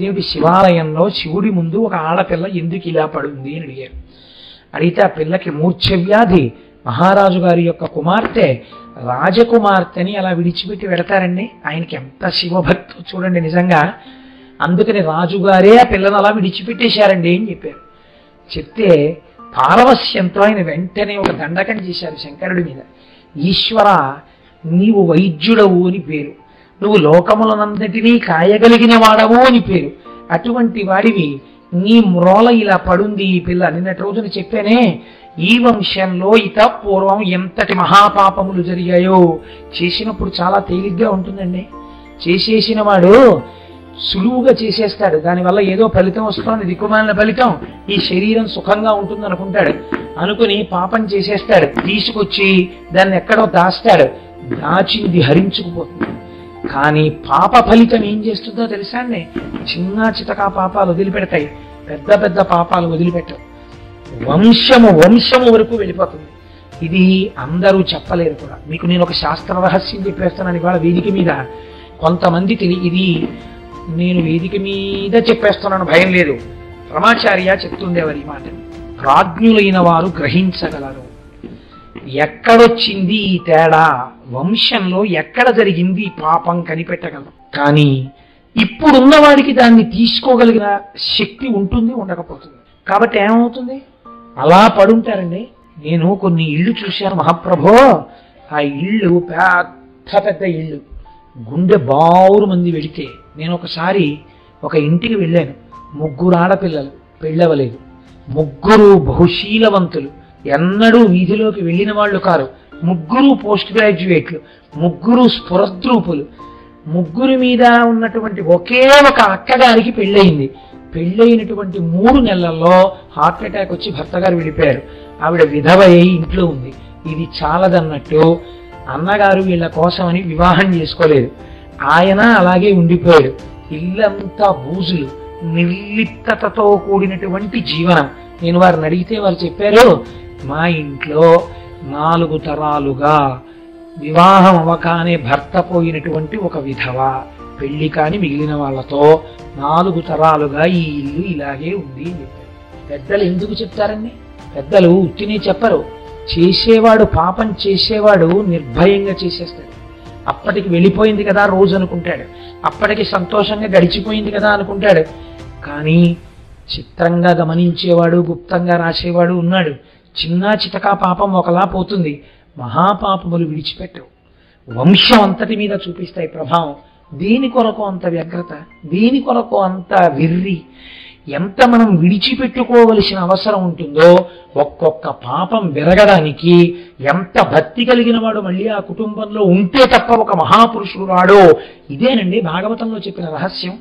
ఏమిటి శివాలయంలో శివుడి ముందు ఒక ఆడపిల్ల ఎందుకు ఇలా పడుంది అని అడిగారు అడిగితే ఆ పిల్లకి మూర్ఛవ్యాధి మహారాజు గారి యొక్క కుమార్తె రాజకుమార్తెని అలా విడిచిపెట్టి వెడతారండి ఆయనకి ఎంత శివభక్తి చూడండి నిజంగా అందుకని రాజుగారే ఆ పిల్లని అలా విడిచిపెట్టేశారండి అని చెప్పారు చెప్తే పారవస్యంతో ఆయన వెంటనే ఒక దండకం చేశారు శంకరుడి మీద ఈశ్వర నీవు వైద్యుడవు అని పేరు నువ్వు లోకములనంతటినీ కాయగలిగిన వాడవు అని పేరు అటువంటి వాడివి నీ మ్రోల ఇలా పడుంది ఈ పిల్ల నిన్నటి రోజున చెప్పానే ఈ వంశంలో ఇత పూర్వం ఎంతటి మహాపాపములు జరిగాయో చేసినప్పుడు చాలా తేలిగ్గా ఉంటుందండి చేసేసిన వాడు సులువుగా చేసేస్తాడు దానివల్ల ఏదో ఫలితం వస్తుంది దిక్కుమాలిన ఫలితం ఈ శరీరం సుఖంగా ఉంటుంది అనుకుంటాడు అనుకుని పాపం చేసేస్తాడు తీసుకొచ్చి దాన్ని ఎక్కడో దాస్తాడు దాచింది హరించుకుపోతుంది కానీ పాప ఫలితం ఏం చేస్తుందో తెలుసా అండి చిన్న చితకా పాపాలు వదిలిపెడతాయి పెద్ద పెద్ద పాపాలు వదిలిపెట్టవు వంశము వంశము వరకు వెళ్ళిపోతుంది ఇది అందరూ చెప్పలేరు కూడా మీకు నేను ఒక శాస్త్ర రహస్యం చెప్పేస్తున్నాను ఇవాళ వేదిక మీద కొంతమంది తెలి ఇది నేను వేదిక మీద చెప్పేస్తున్నాను భయం లేదు రమాచార్య చెప్తుండేవారు ఈ మాట ప్రాజ్ఞులైన వారు గ్రహించగలరు ఎక్కడొచ్చింది ఈ తేడా వంశంలో ఎక్కడ జరిగింది ఈ పాపం కనిపెట్టగలరు కానీ ఇప్పుడున్న వాడికి దాన్ని తీసుకోగలిగిన శక్తి ఉంటుంది ఉండకపోతుంది కాబట్టి ఏమవుతుంది అలా పడుంటారండి నేను కొన్ని ఇళ్ళు చూశాను మహాప్రభో ఆ ఇళ్ళు పెద్ద పెద్ద ఇళ్ళు గుండె బావురు మంది వెళితే నేను ఒకసారి ఒక ఇంటికి వెళ్ళాను ముగ్గురు ఆడపిల్లలు పెళ్ళవలేదు ముగ్గురు బహుశీలవంతులు ఎన్నడూ వీధిలోకి వెళ్ళిన వాళ్ళు కారు ముగ్గురు పోస్ట్ గ్రాడ్యుయేట్లు ముగ్గురు స్ఫురద్రూపులు ముగ్గురి మీద ఉన్నటువంటి ఒకే ఒక అక్కగారికి పెళ్ళయింది పెళ్ళయినటువంటి మూడు నెలల్లో హార్ట్ అటాక్ వచ్చి భర్త గారు వెళ్ళిపోయారు ఆవిడ విధవ అయి ఇంట్లో ఉంది ఇది చాలదన్నట్టు అన్నగారు వీళ్ళ కోసమని వివాహం చేసుకోలేదు ఆయన అలాగే ఉండిపోయాడు ఇల్లంతా బూజులు నిర్లిప్తతతో కూడినటువంటి జీవనం నేను వారిని అడిగితే వారు చెప్పారు మా ఇంట్లో నాలుగు తరాలుగా వివాహం అవ్వకానే భర్త పోయినటువంటి ఒక విధవ పెళ్లి కాని మిగిలిన వాళ్ళతో నాలుగు తరాలుగా ఈ ఇల్లు ఇలాగే ఉంది అని చెప్పారు పెద్దలు ఎందుకు చెప్తారండి పెద్దలు ఉత్తినే చెప్పరు చేసేవాడు పాపం చేసేవాడు నిర్భయంగా చేసేస్తాడు అప్పటికి వెళ్ళిపోయింది కదా రోజు అనుకుంటాడు అప్పటికి సంతోషంగా గడిచిపోయింది కదా అనుకుంటాడు కానీ చిత్రంగా గమనించేవాడు గుప్తంగా రాసేవాడు ఉన్నాడు చిన్న చితకా పాపం ఒకలా పోతుంది మహాపాపములు విడిచిపెట్టవు వంశం అంతటి మీద చూపిస్తాయి ప్రభావం దేని కొరకు అంత వ్యగ్రత దేని కొరకు అంత వెర్రి ఎంత మనం విడిచిపెట్టుకోవలసిన అవసరం ఉంటుందో ఒక్కొక్క పాపం విరగడానికి ఎంత భక్తి కలిగిన వాడు మళ్ళీ ఆ కుటుంబంలో ఉంటే తప్ప ఒక మహాపురుషుడు రాడో ఇదేనండి భాగవతంలో చెప్పిన రహస్యం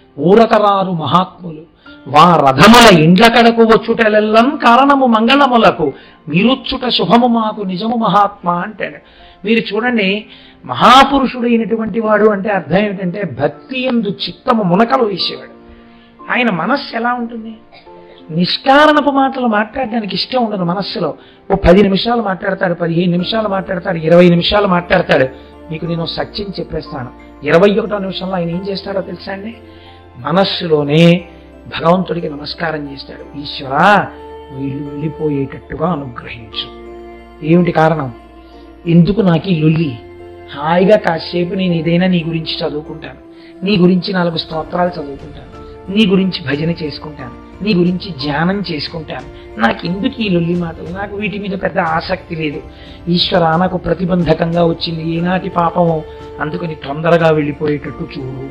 ఊరకరారు మహాత్ములు వా రథముల ఇండ్ల కడకు వచ్చుటలెల్లం కారణము మంగళములకు మీరుచ్చుట శుభము మాకు నిజము మహాత్మా అంటాడు మీరు చూడండి మహాపురుషుడైనటువంటి వాడు అంటే అర్థం ఏమిటంటే భక్తి ఎందు చిత్తము మునకలు వేసేవాడు ఆయన మనస్సు ఎలా ఉంటుంది నిష్కారణపు మాటలు మాట్లాడడానికి ఇష్టం ఉండదు మనస్సులో ఓ పది నిమిషాలు మాట్లాడతాడు పదిహేను నిమిషాలు మాట్లాడతాడు ఇరవై నిమిషాలు మాట్లాడతాడు మీకు నేను సత్యం చెప్పేస్తాను ఇరవై ఒకటో నిమిషంలో ఆయన ఏం చేస్తాడో తెలుసా అండి మనస్సులోనే భగవంతుడికి నమస్కారం చేస్తాడు ఈశ్వరా వీళ్ళు వెళ్ళిపోయేటట్టుగా అనుగ్రహించు ఏమిటి కారణం ఎందుకు నాకు ఈ లొల్లి హాయిగా కాసేపు నేను ఏదైనా నీ గురించి చదువుకుంటాను నీ గురించి నాలుగు స్తోత్రాలు చదువుకుంటాను నీ గురించి భజన చేసుకుంటాను నీ గురించి ధ్యానం చేసుకుంటాను నాకు ఎందుకు ఈ లొల్లి మాటలు నాకు వీటి మీద పెద్ద ఆసక్తి లేదు ఈశ్వర నాకు ప్రతిబంధకంగా వచ్చింది ఏనాటి పాపమో అందుకని తొందరగా వెళ్ళిపోయేటట్టు చూడు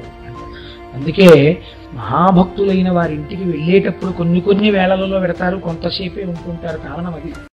అందుకే మహాభక్తులైన వారి ఇంటికి వెళ్ళేటప్పుడు కొన్ని కొన్ని వేళలలో పెడతారు కొంతసేపే ఉంటుంటారు కారణం అది